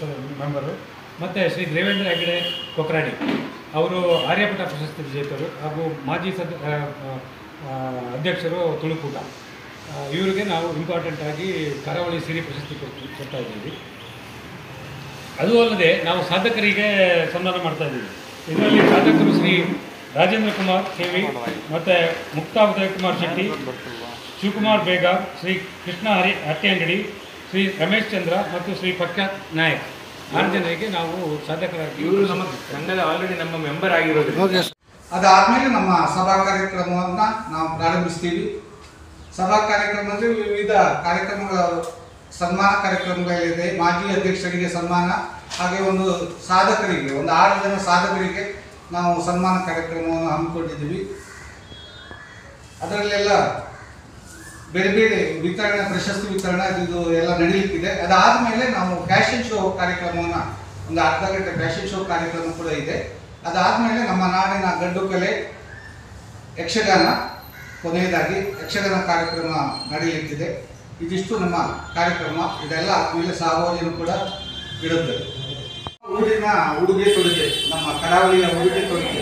Member ಮತ್ತು ಶ್ರೀ ದೇವೇಂದ್ರ ಹೆಗಡೆ ಕೊಕ್ರಾಡಿ ಅವರು ಆರ್ಯಪಟ ಪ್ರಶಸ್ತಿ ವಿಜೇತರು ಹಾಗೂ ಮಾಜಿ ಸದ್ ಆ, ಆ, ಅಧ್ಯಕ್ಷರು ತುಳುಕೂಟ ಆ, ಇವರಿಗೆ ನಾವು ಇಂಪಾರ್ಟೆಂಟ್ ಆಗಿ ಕರಾವಳಿ ಸಿರಿ ಪ್ರಶಸ್ತಿ ಕೊಟ್ಟು ಕೊಡ್ತಾ ಇದ್ದೀವಿ ಅದು ಅಲ್ಲದೆ ನಾವು ಸಾಧಕರಿಗೆ ಸನ್ಮಾನ ಮಾಡ್ತಾ ಇದ್ದೀವಿ ಇದರಲ್ಲಿ ಸಾಧಕರು ಶ್ರೀ ರಾಜೇಂದ್ರ ಕುಮಾರ್ ಕೆ ವಿ ಮತ್ತು ಮುಕ್ತಾ ಉದಯ್ ಕುಮಾರ್ ಶೆಟ್ಟಿ ಶಿವಕುಮಾರ್ ಬೇಗ ಶ್ರೀ ಕೃಷ್ಣ ಹರಿ ಹಟ್ಟಿಯಂಗಡಿ ಶ್ರೀ ರಮೇಶ್ ಚಂದ್ರ ಮತ್ತು ಶ್ರೀ ಪ್ರಖ್ಯಾತ್ ನಾಯಕ್ ಆರು ಜನರಿಗೆ ನಾವು ಸಾಧಕರಾಗಿ ಇವರು ನಮ್ಮ ಸಂಘದ ಆಲ್ರೆಡಿ ನಮ್ಮ ಮೆಂಬರ್ ಆಗಿರೋದು ಅದಾದ್ಮೇಲೆ ನಮ್ಮ ಸಭಾ ಕಾರ್ಯಕ್ರಮವನ್ನ ನಾವು ಪ್ರಾರಂಭಿಸ್ತೀವಿ ಸಭಾ ಕಾರ್ಯಕ್ರಮದಲ್ಲಿ ವಿವಿಧ ಕಾರ್ಯಕ್ರಮಗಳ ಸನ್ಮಾನ ಕಾರ್ಯಕ್ರಮಗಳಿದೆ ಮಾಜಿ ಅಧ್ಯಕ್ಷರಿಗೆ ಸನ್ಮಾನ ಹಾಗೆ ಒಂದು ಸಾಧಕರಿಗೆ ಒಂದು ಆರು ಜನ ಸಾಧಕರಿಗೆ ನಾವು ಸನ್ಮಾನ ಕಾರ್ಯಕ್ರಮವನ್ನು ಹಮ್ಮಿಕೊಂಡಿದ್ದೀವಿ ಅದರಲ್ಲೆಲ್ಲ ಬೇರೆ ಬೇರೆ ವಿತರಣೆ ಪ್ರಶಸ್ತಿ ವಿತರಣೆ ಇದು ಎಲ್ಲ ನಡೀಲಿಕ್ಕಿದೆ ಅದಾದಮೇಲೆ ನಾವು ಫ್ಯಾಷನ್ ಶೋ ಕಾರ್ಯಕ್ರಮವನ್ನು ಒಂದು ಅರ್ಧ ಗಂಟೆ ಫ್ಯಾಷನ್ ಶೋ ಕಾರ್ಯಕ್ರಮ ಕೂಡ ಇದೆ ಅದಾದಮೇಲೆ ನಮ್ಮ ನಾಡಿನ ಗಡ್ಡು ಕಲೆ ಯಕ್ಷಗಾನ ಕೊನೆಯದಾಗಿ ಯಕ್ಷಗಾನ ಕಾರ್ಯಕ್ರಮ ನಡೀಲಿಕ್ಕಿದೆ ಇದಿಷ್ಟು ನಮ್ಮ ಕಾರ್ಯಕ್ರಮ ಇದೆಲ್ಲ ಆದಮೇಲೆ ಸಹಭೋಜನ ಕೂಡ ಇರುತ್ತೆ ಊರಿನ ಉಡುಗೆ ತೊಡುಗೆ ನಮ್ಮ ಕರಾವಳಿಯ ಉಡುಗೆ ತೊಡುಗೆ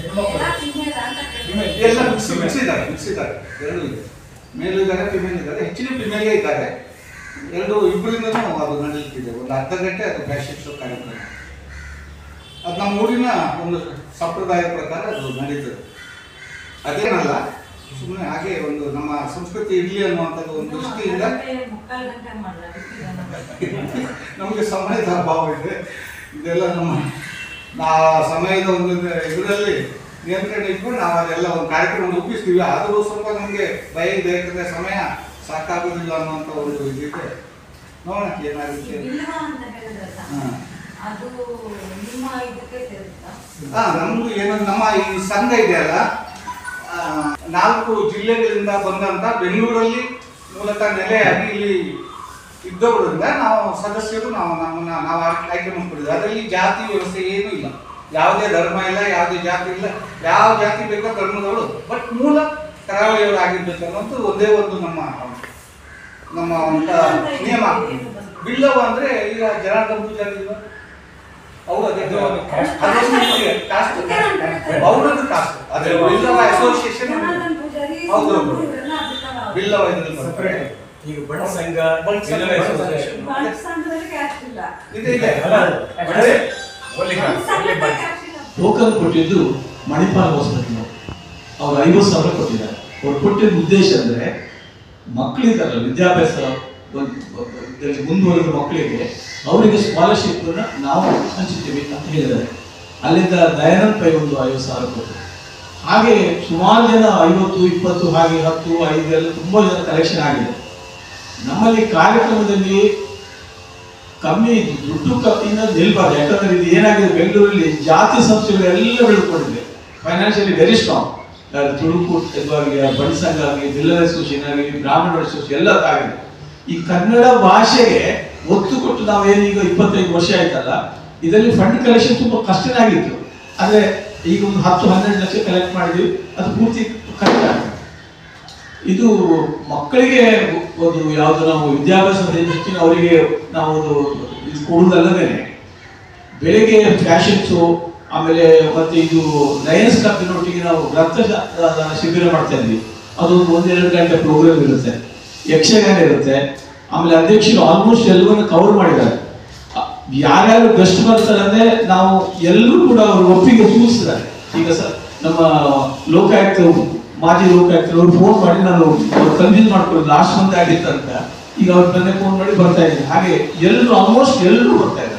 ಎಲ್ಲ ಮಿಕ್ಸ್ ಮಿಕ್ಸ್ ಇದ್ದಾರೆ ಮಿಕ್ಸ್ ಇದ್ದಾರೆ ಎರಡು ಇದೆ ಮೇಲು ಇದ್ದಾರೆ ಫಿಮೇಲ್ ಇದ್ದಾರೆ ಹೆಚ್ಚಿನ ಫಿಮೇಲೇ ಇದ್ದಾರೆ ಎರಡು ಇಬ್ಬರಿಂದನೂ ಅದು ನಡೀಲಿಕ್ಕಿದೆ ಒಂದು ಅರ್ಧ ಗಂಟೆ ಅದು ಫ್ಯಾಷನ್ ಶೋ ಕಾರ್ಯಕ್ರಮ ಅದು ನಮ್ಮ ಊರಿನ ಒಂದು ಸಂಪ್ರದಾಯ ಪ್ರಕಾರ ಅದು ನಡೀತದೆ ಅದೇನಲ್ಲ ಸುಮ್ಮನೆ ಹಾಗೆ ಒಂದು ನಮ್ಮ ಸಂಸ್ಕೃತಿ ಇರಲಿ ಅನ್ನುವಂಥದ್ದು ಒಂದು ದೃಷ್ಟಿಯಿಂದ ನಮಗೆ ಸಮಯದ ಅಭಾವ ಇದೆ ಇದೆಲ್ಲ ನಮ್ಮ ನಾ ಸಮಯದ ಒಂದು ಇದರಲ್ಲಿ ನಿಯಂತ್ರಣ ಇಟ್ಕೊಂಡು ನಾವು ಅದೆಲ್ಲ ಒಂದು ಕಾರ್ಯಕ್ರಮ ರೂಪಿಸ್ತೀವಿ ಆದರೂ ಸ್ವಲ್ಪ ನಮಗೆ ಭಯ ಇದೆ ಯಾಕಂದ್ರೆ ಸಮಯ ಸಾಕಾಗೋದಿಲ್ಲ ಅನ್ನುವಂಥ ಒಂದು ಇದಿದೆ ನೋಡೋಣ ಏನಾಗುತ್ತೆ ಹಾಂ ಅದು ನಿಮ್ಮ ಇದಕ್ಕೆ ಸೇರುತ್ತಾ ಹಾ ನಮ್ದು ಏನಂದ್ರೆ ನಮ್ಮ ಈ ಸಂಘ ಇದೆಯಲ್ಲ ಆ, ನಾಲ್ಕು ಜಿಲ್ಲೆಗಳಿಂದ ಬಂದಂತ ಬೆಂಗಳೂರಲ್ಲಿ ಮೂಲತಃ ನೆಲೆಯಾಗಿ ಇಲ್ಲಿ ಇದ್ದವರಿಂದ ನಾವು ಸದಸ್ಯರು ನಾವು ನಮ್ಮನ್ನ ನಾವು ಆಯ್ಕೆ ಆಯ್ಕೆ ಮಾಡ್ಕೊಂಡಿದ್ವಿ ಅದರಲ್ಲಿ ಜಾತಿ ವ್ಯವಸ್ಥೆ ಏನೂ ಇಲ್ಲ ಯಾವುದೇ ಧರ್ಮ ಇಲ್ಲ ಯಾವುದೇ ಜಾತಿ ಇಲ್ಲ ಯಾವ ಜಾತಿ ಬೇಕೋ ಧರ್ಮದವರು ಬಟ್ ಮೂಲ ಕರಾವಳಿಯವರು ಆಗಿರ್ಬೇಕು ಅನ್ನೋದು ಒಂದೇ ಒಂದು ನಮ್ಮ ನಮ್ಮ ಒಂದು ನಿಯಮ ಬಿಲ್ಲವ ಅಂದ್ರೆ ಈಗ ಜನಾರ್ದನ್ ಪೂಜಾರಿ ಇಲ್ವಾ? ಅವ್ರು ಅದೇ ಅದು ಒಂದು caste. ಅದೊಂದು ಇದೆ, caste. ಅವ್ರದ್ದು ಕಾಸ್ಟ್ ಅದೇ ಬಿಲ್ಲವ ಅಸೋಸಿಯೇಷನ್ ಹೌದು, ಹೌದು. ಬಿಲ್ಲವ ಇದ್ರಲ್ಲಿ ಬರುತ್ತೆ. ಈಗ ಬಡ ಸಂಘ ಬಡ ಸಂಘ, ಜಿಲ್ಲಾ ಬಡ ಅಸೋಸಿಯೇಷನ್. ಇದೆ ಇದೆ ಅದೇ, ಹೋಗ್ಲಿಕ್ಕೆ ಟೋಕನ್ ಕೊಟ್ಟಿದ್ದು ಮಣಿಪಾಲ್ ಹಾಸ್ಪಿಟಲ್ ಅವ್ರು ಐವತ್ತು ಸಾವಿರ ಕೊಟ್ಟಿದ್ದಾರೆ ಅವ್ರು ಕೊಟ್ಟಿದ್ದ ಉದ್ದೇಶ ಅಂದ್ರೆ ಮಕ್ಕಳಿದಾರಲ್ಲ ವಿದ್ಯಾಭ್ಯಾಸ ಒಂದ್- ಇದ್ರಲ್ಲಿ ಮುಂದುವರೆದ ಮಕ್ಕಳಿಗೆ ಅವರಿಗೆ ಸ್ಕಾಲರ್ಶಿಪ್ ನಾವು ಹಂಚುತ್ತೀವಿ ಅಂತ ಹೇಳಿದ್ದಾರೆ ಅಲ್ಲಿಂದ ದಯಾನಂದ್ ಪೈ ಒಂದು ಐವತ್ತು ಸಾವಿರ ಕೊಟ್ಟರು ಹಾಗೆ ಸುಮಾರು ಜನ ಐವತ್ತು ಇಪ್ಪತ್ತು ಹಾಗೆ ಹತ್ತು ಐದು ಎಲ್ಲ ತುಂಬಾ ಜನ ಕಲೆಕ್ಷನ್ ಆಗಿದೆ ನಮ್ಮಲ್ಲಿ ಕಾರ್ಯಕ್ರಮದಲ್ಲಿ ಕಮ್ಮಿ ದುಡ್ಡು ಕಮ್ಮಿಯಿಂದ ನಿಲ್ಬಾರ್ದು ಯಾಕಂದ್ರೆ ಇದು ಏನಾಗಿದೆ ಬೆಂಗಳೂರಲ್ಲಿ ಜಾತಿ ಸಂಸ್ಥೆಗಳೆಲ್ಲ ಬೆಳೆದುಕೊಂಡಿದೆ ಫೈನಾನ್ಷಿಯಲಿ ವೆರಿ ಸ್ಟ್ರಾಂಗ್ ತುಳುಕು ಆಗಲಿ ಬಡ ಸಂಘ ಆಗಲಿ ಬಿಲ್ಲರ್ ಅಸೋಸಿಯೇಷನ್ ಆಗಲಿ ಬ್ರಾಹ್ಮಣ ಅಸೋಸಿಯೇಷನ್ ಎಲ್ಲ ಆಗಿದೆ ಈ ಕನ್ನಡ ಭಾಷೆಗೆ ಒತ್ತು ಕೊಟ್ಟು ನಾವೇನೀಗ ಇಪ್ಪತ್ತೈದು ವರ್ಷ ಆಯ್ತಲ್ಲ ಇದರಲ್ಲಿ ಫಂಡ್ ಕಲೆಕ್ಷನ್ ತುಂಬಾ ಕಷ್ಟನೇ ಆಗಿತ್ತು ಆದ್ರೆ ಈಗ ಒಂದು ಹತ್ತು ಹನ್ನೆರಡು ಲಕ್ಷ ಕಲೆಕ್ಟ್ ಮಾಡಿದ್ವಿ ಅದು ಪೂರ್ತಿ ಕರೆಕ್ಟ್ ಆಗಿದೆ ಇದು ಮಕ್ಕಳಿಗೆ ಒಂದು ಯಾವುದು ನಾವು ವಿದ್ಯಾಭ್ಯಾಸದ ದೃಷ್ಟಿನ ಅವರಿಗೆ ನಾವು ಒಂದು ಇದು ಕೊಡುವುದಲ್ಲದೇನೆ ಬೆಳಿಗ್ಗೆ ಫ್ಯಾಷನ್ ಶೋ ಆಮೇಲೆ ಮತ್ತೆ ಇದು ಲಯನ್ಸ್ ಕ್ಲಬ್ನೊಟ್ಟಿಗೆ ನಾವು ರಕ್ತದಾನ ಶಿಬಿರ ಮಾಡ್ತಾ ಇದ್ವಿ ಅದೊಂದು ಒಂದೆರಡು ಗಂಟೆ ಪ್ರೋಗ್ರಾಮ್ ಇರುತ್ತೆ ಯಕ್ಷಗಾನ ಇರುತ್ತೆ ಆಮೇಲೆ ಅಧ್ಯಕ್ಷರು ಆಲ್ಮೋಸ್ಟ್ ಎಲ್ಲವನ್ನು ಕವರ್ ಮಾಡಿದ್ದಾರೆ ಅ- ಯಾರ್ಯಾರು ಗೆಸ್ಟ್ ಬರ್ತಾರೆ ಅಂದ್ರೆ ನಾವು ಎಲ್ಲರೂ ಕೂಡ ಅವರು ಒಪ್ಪಿಗೆ ಸೂಚಿಸಿದ್ದಾರೆ ಈಗ ಸರ್ ನಮ್ಮ ಲೋಕಾಯುಕ್ತ ಮಾಜಿ ಲೋಕಾಯುಕ್ತರು ಅವ್ರು ಫೋನ್ ಮಾಡಿ ನಾನು ಕನ್ವಿನ್ಸ್ ಮಾಡ್ಕೊಂಡು ಲಾಸ್ಟ್ ಮಂತ್ ಆಗಿತ್ತಂತ ಈಗ ಅವ್ರು ನನಗೆ ಫೋನ್ ಮಾಡಿ ಬರ್ತಾ ಇದ್ದೀನಿ ಹಾಗೆ ಎಲ್ಲರೂ ಆಲ್ಮೋಸ್ಟ್ ಎಲ್ಲರೂ ಬರ್ತಾ ಇದ್ದಾರೆ